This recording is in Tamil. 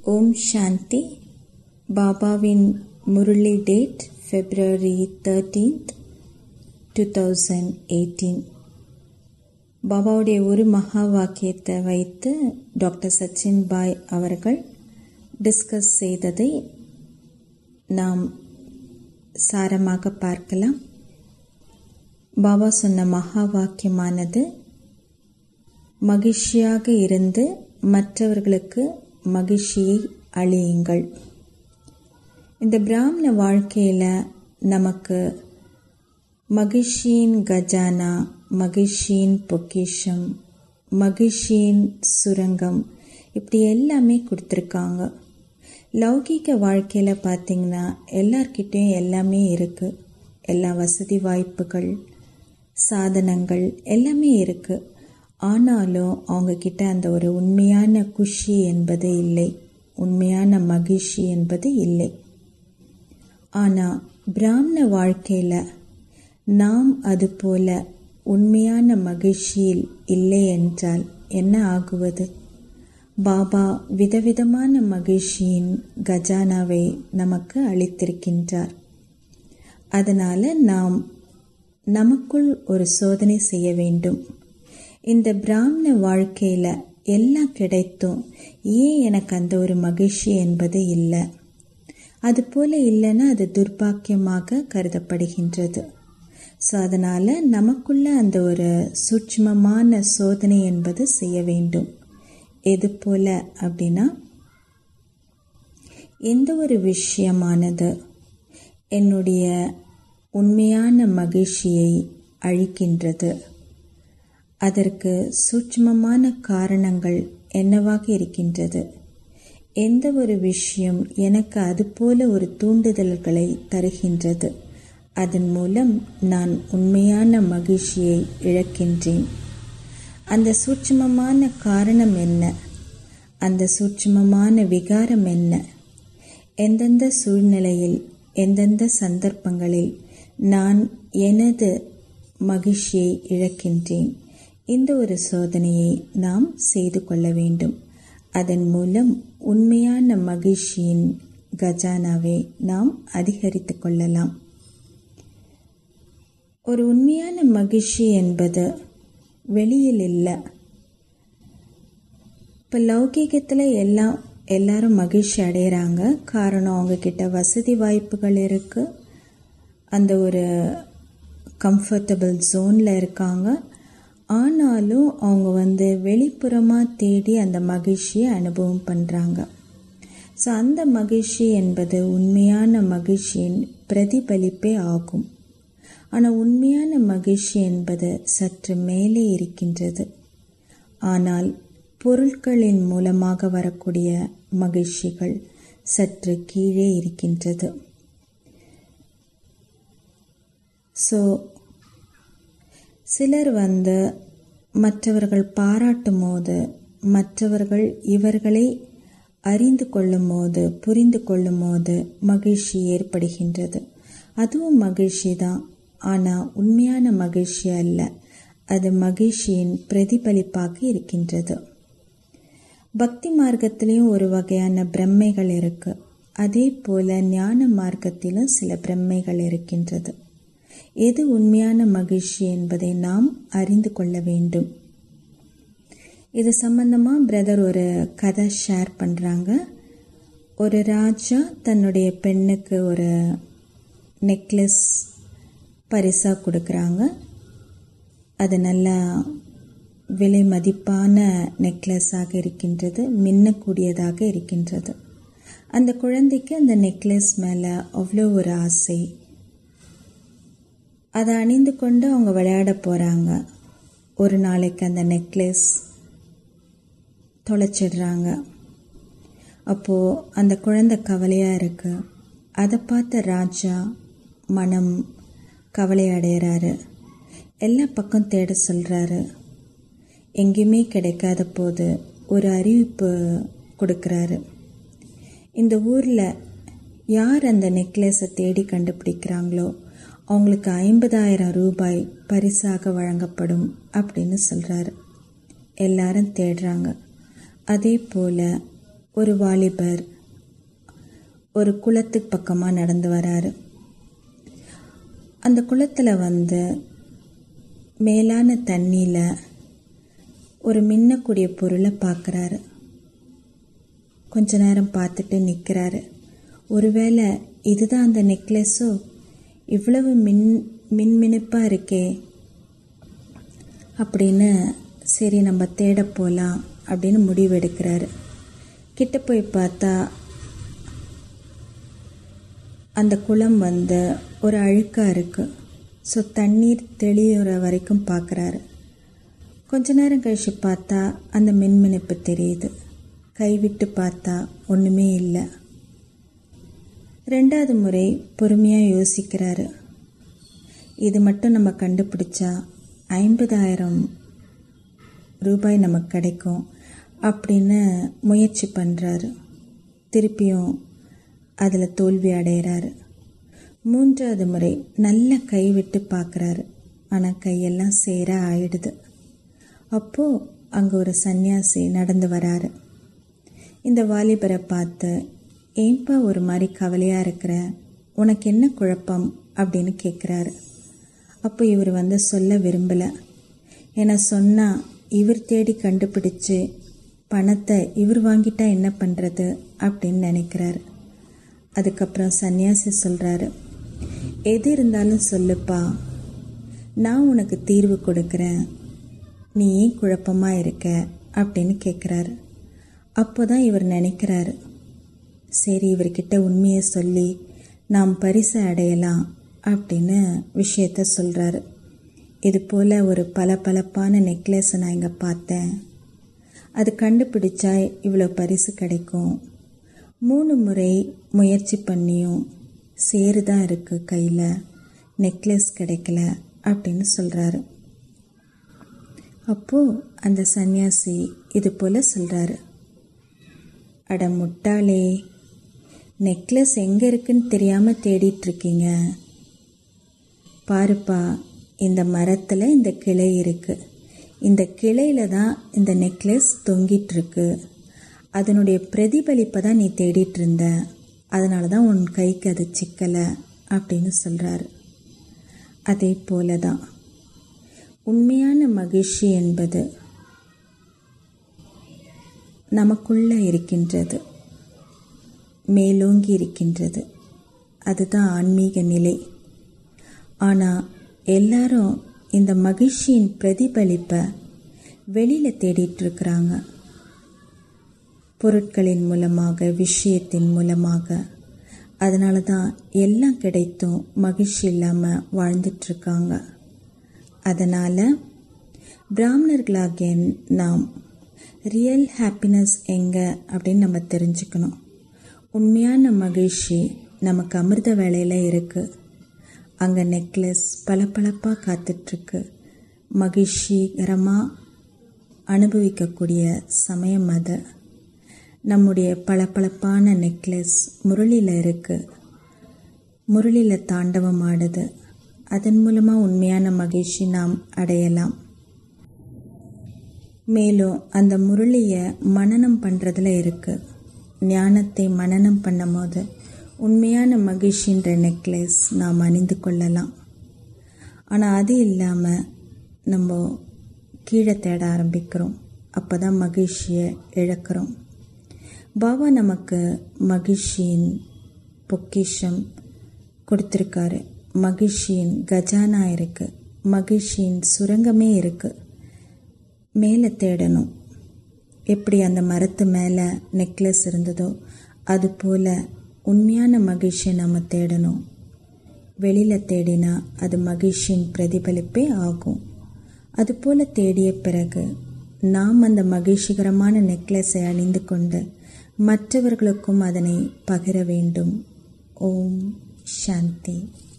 ஓம் சாந்தி பாபாவின் Murli date February thirteenth two thousand eighteen பாபாவுடைய ஒரு மகா வாக்கியத்தை வைத்து டாக்டர் சச்சின் பாய் அவர்கள் டிஸ்கஸ் செய்ததை நாம் சாரமாக பார்க்கலாம் பாபா சொன்ன மகா வாக்கியமானது மகிழ்ச்சியாக இருந்து மற்றவர்களுக்கு மகிழ்ச்சியை அழியுங்கள் இந்த பிராமண வாழ்க்கையில் நமக்கு மகிழ்ச்சியின் கஜானா மகிழ்ச்சியின் பொக்கிஷம் மகிழ்ச்சியின் சுரங்கம் இப்படி எல்லாமே கொடுத்துருக்காங்க லௌகீக வாழ்க்கையில் பார்த்திங்கன்னா எல்லார்கிட்டேயும் எல்லாமே இருக்குது எல்லா வசதி வாய்ப்புகள் சாதனங்கள் எல்லாமே இருக்குது ஆனாலும் அவங்கக்கிட்ட அந்த ஒரு உண்மையான குஷி என்பது இல்லை உண்மையான மகிழ்ச்சி என்பது இல்லை ஆனால் பிராமண வாழ்க்கையில் நாம் அதுபோல உண்மையான மகிழ்ச்சியில் இல்லை என்றால் என்ன ஆகுவது பாபா விதவிதமான மகிழ்ச்சியின் கஜானாவை நமக்கு அளித்திருக்கின்றார் அதனால் நாம் நமக்குள் ஒரு சோதனை செய்ய வேண்டும் இந்த பிராமண வாழ்க்கையில் எல்லாம் கிடைத்தும் ஏன் எனக்கு அந்த ஒரு மகிழ்ச்சி என்பது இல்லை அது போல இல்லைன்னா அது துர்பாக்கியமாக கருதப்படுகின்றது ஸோ அதனால் நமக்குள்ள அந்த ஒரு சூட்சமமான சோதனை என்பது செய்ய வேண்டும் எது போல அப்படின்னா எந்த ஒரு விஷயமானது என்னுடைய உண்மையான மகிழ்ச்சியை அழிக்கின்றது அதற்கு சூட்சமமான காரணங்கள் என்னவாக இருக்கின்றது எந்த ஒரு விஷயம் எனக்கு அதுபோல ஒரு தூண்டுதல்களை தருகின்றது அதன் மூலம் நான் உண்மையான மகிழ்ச்சியை இழக்கின்றேன் அந்த சூட்சமமான காரணம் என்ன அந்த சூட்சமமான விகாரம் என்ன எந்தெந்த சூழ்நிலையில் எந்தெந்த சந்தர்ப்பங்களில் நான் எனது மகிழ்ச்சியை இழக்கின்றேன் இந்த ஒரு சோதனையை நாம் செய்து கொள்ள வேண்டும் அதன் மூலம் உண்மையான மகிழ்ச்சியின் கஜானாவை நாம் அதிகரித்து கொள்ளலாம் ஒரு உண்மையான மகிழ்ச்சி என்பது வெளியில் இல்லை இப்போ லௌகீகத்தில் எல்லாம் எல்லாரும் மகிழ்ச்சி அடைகிறாங்க காரணம் அவங்கக்கிட்ட வசதி வாய்ப்புகள் இருக்குது அந்த ஒரு கம்ஃபர்டபுள் ஜோனில் இருக்காங்க ஆனாலும் அவங்க வந்து வெளிப்புறமாக தேடி அந்த மகிழ்ச்சியை அனுபவம் பண்ணுறாங்க ஸோ அந்த மகிழ்ச்சி என்பது உண்மையான மகிழ்ச்சியின் பிரதிபலிப்பே ஆகும் ஆனால் உண்மையான மகிழ்ச்சி என்பது சற்று மேலே இருக்கின்றது ஆனால் பொருட்களின் மூலமாக வரக்கூடிய மகிழ்ச்சிகள் சற்று கீழே இருக்கின்றது ஸோ சிலர் வந்து மற்றவர்கள் பாராட்டும் போது மற்றவர்கள் இவர்களை அறிந்து கொள்ளும் போது புரிந்து கொள்ளும் போது மகிழ்ச்சி ஏற்படுகின்றது அதுவும் மகிழ்ச்சி தான் ஆனால் உண்மையான மகிழ்ச்சி அல்ல அது மகிழ்ச்சியின் பிரதிபலிப்பாக இருக்கின்றது பக்தி மார்க்கத்திலையும் ஒரு வகையான பிரம்மைகள் இருக்கு அதே போல ஞான மார்க்கத்திலும் சில பிரம்மைகள் இருக்கின்றது எது உண்மையான மகிழ்ச்சி என்பதை நாம் அறிந்து கொள்ள வேண்டும் இது சம்பந்தமாக பிரதர் ஒரு கதை ஷேர் பண்ணுறாங்க ஒரு ராஜா தன்னுடைய பெண்ணுக்கு ஒரு நெக்லஸ் பரிசாக கொடுக்குறாங்க அது நல்லா விலை மதிப்பான நெக்லஸாக இருக்கின்றது மின்னக்கூடியதாக இருக்கின்றது அந்த குழந்தைக்கு அந்த நெக்லஸ் மேலே அவ்வளோ ஒரு ஆசை அதை அணிந்து கொண்டு அவங்க விளையாட போகிறாங்க ஒரு நாளைக்கு அந்த நெக்லஸ் தொலைச்சிடுறாங்க அப்போது அந்த குழந்தை கவலையாக இருக்கு அதை பார்த்த ராஜா மனம் கவலை அடைகிறாரு எல்லா பக்கம் தேட சொல்கிறாரு எங்கேயுமே கிடைக்காத போது ஒரு அறிவிப்பு கொடுக்குறாரு இந்த ஊரில் யார் அந்த நெக்லஸை தேடி கண்டுபிடிக்கிறாங்களோ அவங்களுக்கு ஐம்பதாயிரம் ரூபாய் பரிசாக வழங்கப்படும் அப்படின்னு சொல்கிறாரு எல்லாரும் தேடுறாங்க அதே போல் ஒரு வாலிபர் ஒரு குளத்துக்கு பக்கமாக நடந்து வராரு அந்த குளத்தில் வந்து மேலான தண்ணியில் ஒரு மின்னக்கூடிய பொருளை பார்க்குறாரு கொஞ்ச நேரம் பார்த்துட்டு நிற்கிறாரு ஒருவேளை இதுதான் அந்த நெக்லஸோ இவ்வளவு மின் மின்மினிப்பாக இருக்கே அப்படின்னு சரி நம்ம தேட போகலாம் அப்படின்னு முடிவு எடுக்கிறாரு கிட்ட போய் பார்த்தா அந்த குளம் வந்து ஒரு அழுக்காக இருக்குது ஸோ தண்ணீர் தெளியுற வரைக்கும் பார்க்குறாரு கொஞ்ச நேரம் கழிச்சு பார்த்தா அந்த மின்மினிப்பு தெரியுது கைவிட்டு பார்த்தா ஒன்றுமே இல்லை ரெண்டாவது முறை பொறுமையாக யோசிக்கிறாரு இது மட்டும் நம்ம கண்டுபிடிச்சா ஐம்பதாயிரம் ரூபாய் நமக்கு கிடைக்கும் அப்படின்னு முயற்சி பண்ணுறாரு திருப்பியும் அதில் தோல்வி அடைகிறாரு மூன்றாவது முறை நல்ல கை விட்டு பார்க்குறாரு ஆனால் கையெல்லாம் சேர ஆயிடுது அப்போது அங்கே ஒரு சன்னியாசி நடந்து வராரு இந்த வாலிபரை பார்த்து ஏன்பா ஒரு மாதிரி கவலையாக இருக்கிற உனக்கு என்ன குழப்பம் அப்படின்னு கேட்குறாரு அப்போ இவர் வந்து சொல்ல விரும்பலை ஏன்னா சொன்னால் இவர் தேடி கண்டுபிடிச்சு பணத்தை இவர் வாங்கிட்டா என்ன பண்ணுறது அப்படின்னு நினைக்கிறாரு அதுக்கப்புறம் சன்னியாசி சொல்கிறாரு எது இருந்தாலும் சொல்லுப்பா நான் உனக்கு தீர்வு கொடுக்குறேன் நீ ஏன் குழப்பமாக இருக்க அப்படின்னு கேட்குறாரு அப்போ தான் இவர் நினைக்கிறாரு சரி இவர்கிட்ட உண்மையை சொல்லி நாம் பரிசை அடையலாம் அப்படின்னு விஷயத்த சொல்கிறாரு இது போல் ஒரு பளபளப்பான நெக்லஸை நான் இங்கே பார்த்தேன் அது கண்டுபிடிச்சா இவ்வளோ பரிசு கிடைக்கும் மூணு முறை முயற்சி பண்ணியும் சேரு தான் இருக்குது கையில் நெக்லஸ் கிடைக்கல அப்படின்னு சொல்கிறாரு அப்போது அந்த சன்னியாசி இது போல் சொல்கிறாரு அட முட்டாளே நெக்லஸ் எங்கே இருக்குன்னு தெரியாமல் தேடிட்டுருக்கீங்க பாருப்பா இந்த மரத்தில் இந்த கிளை இருக்குது இந்த கிளையில தான் இந்த நெக்லஸ் தொங்கிட்டுருக்கு அதனுடைய பிரதிபலிப்பை தான் நீ தேடிட்டு இருந்த அதனால தான் உன் கைக்கு அது சிக்கலை அப்படின்னு சொல்கிறாரு அதே போல தான் உண்மையான மகிழ்ச்சி என்பது நமக்குள்ள இருக்கின்றது மேலோங்கி இருக்கின்றது அதுதான் ஆன்மீக நிலை ஆனால் எல்லாரும் இந்த மகிழ்ச்சியின் பிரதிபலிப்பை வெளியில் தேடிட்டு இருக்கிறாங்க பொருட்களின் மூலமாக விஷயத்தின் மூலமாக அதனால தான் எல்லாம் கிடைத்தும் மகிழ்ச்சி இல்லாமல் வாழ்ந்துட்டுருக்காங்க அதனால் பிராமணர்களாகிய நாம் ரியல் ஹாப்பினஸ் எங்கே அப்படின்னு நம்ம தெரிஞ்சுக்கணும் உண்மையான மகிழ்ச்சி நமக்கு அமிர்த வேலையில் இருக்குது அங்கே நெக்லஸ் பளபளப்பாக காத்துட்ருக்கு மகிழ்ச்சிகரமாக அனுபவிக்கக்கூடிய சமயம் அது நம்முடைய பளபளப்பான நெக்லஸ் முரளியில் இருக்குது முரளியில் தாண்டவம் ஆடுது அதன் மூலமாக உண்மையான மகிழ்ச்சி நாம் அடையலாம் மேலும் அந்த முரளியை மனனம் பண்ணுறதுல இருக்குது ஞானத்தை மனனம் பண்ணும் போது உண்மையான மகிழ்ச்சின்ற நெக்லஸ் நாம் அணிந்து கொள்ளலாம் ஆனால் அது இல்லாமல் நம்ம கீழே தேட ஆரம்பிக்கிறோம் அப்போ தான் மகிழ்ச்சியை இழக்கிறோம் பாபா நமக்கு மகிழ்ச்சியின் பொக்கிஷம் கொடுத்துருக்காரு மகிழ்ச்சியின் கஜானா இருக்குது மகிழ்ச்சியின் சுரங்கமே இருக்குது மேலே தேடணும் எப்படி அந்த மரத்து மேலே நெக்லஸ் இருந்ததோ அது போல் உண்மையான மகிழ்ச்சியை நம்ம தேடணும் வெளியில் தேடினா அது மகிழ்ச்சியின் பிரதிபலிப்பே ஆகும் அதுபோல் தேடிய பிறகு நாம் அந்த மகிழ்ச்சிகரமான நெக்லஸை அணிந்து கொண்டு மற்றவர்களுக்கும் அதனை பகிர வேண்டும் ஓம் சாந்தி